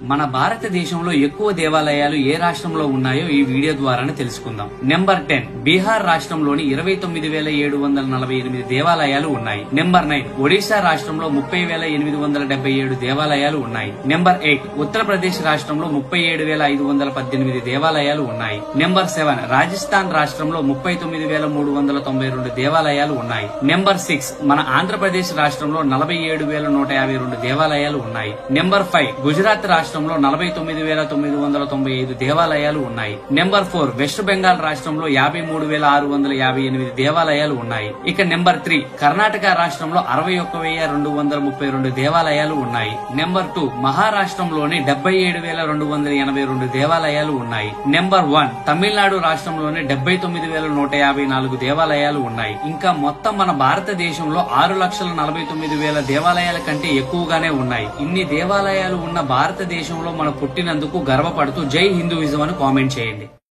మన భారతదేశంలో ఎక్కువ దేవాలయాలు ఏ రాష్ట్రంలో ఉన్నాయో ఈ వీడియో ద్వారానే తెలుసుకుందాం నెంబర్ టెన్ బీహార్ రాష్ట్రంలోని ఇరవై తొమ్మిది వేల ఏడు వందల నలభై ఎనిమిది దేవాలయాలు ఉన్నాయి నెంబర్ నైన్ ఒడిశా రాష్ట్రంలో ముప్పై వేల ఎనిమిది వందల డెబ్బై ఏడు దేవాలయాలు ఉన్నాయి నెంబర్ ఎయిట్ ఉత్తరప్రదేశ్ రాష్ట్రంలో ముప్పై ఏడు వేల ఐదు వందల పద్దెనిమిది దేవాలయాలు ఉన్నాయి నెంబర్ సెవెన్ రాజస్థాన్ రాష్ట్రంలో ముప్పై తొమ్మిది వేల మూడు వందల తొంభై రెండు దేవాలయాలు ఉన్నాయి నెంబర్ సిక్స్ మన ఆంధ్రప్రదేశ్ రాష్ట్రంలో నలభై ఏడు వేల నూట యాభై రెండు దేవాలయాలు ఉన్నాయి నెంబర్ ఫైవ్ గుజరాత్ రాష్ట్రంలో నలభై తొమ్మిది వేల తొమ్మిది వందల తొంభై ఐదు దేవాలయాలు ఉన్నాయి నెంబర్ ఫోర్ వెస్ట్ బెంగాల్ రాష్ట్రంలో యాభై మూడు వేల ఆరు వందల యాభై ఎనిమిది దేవాలయాలు ఉన్నాయి ఇక నెంబర్ త్రీ కర్ణాటక రాష్ట్రంలో అరవై ఒక్క వెయ్యి రెండు వందల ముప్పై రెండు దేవాలయాలు ఉన్నాయి నెంబర్ టూ మహారాష్ట్రంలోని డెబ్బై ఏడు వేల రెండు వందల ఎనభై రెండు దేవాలయాలు ఉన్నాయి నెంబర్ వన్ తమిళనాడు రాష్ట్రంలోని డెబ్బై తొమ్మిది వేల నూట యాభై నాలుగు దేవాలయాలు ఉన్నాయి ఇంకా మొత్తం మన భారతదేశంలో ఆరు లక్షల నలభై తొమ్మిది వేల దేవాలయాల కంటే ఎక్కువగానే ఉన్నాయి ఇన్ని దేవాలయాలు ఉన్న భారతదేశంలో మనం పుట్టినందుకు గర్వపడుతూ జై హిందూయిజం అని కామెంట్ చేయండి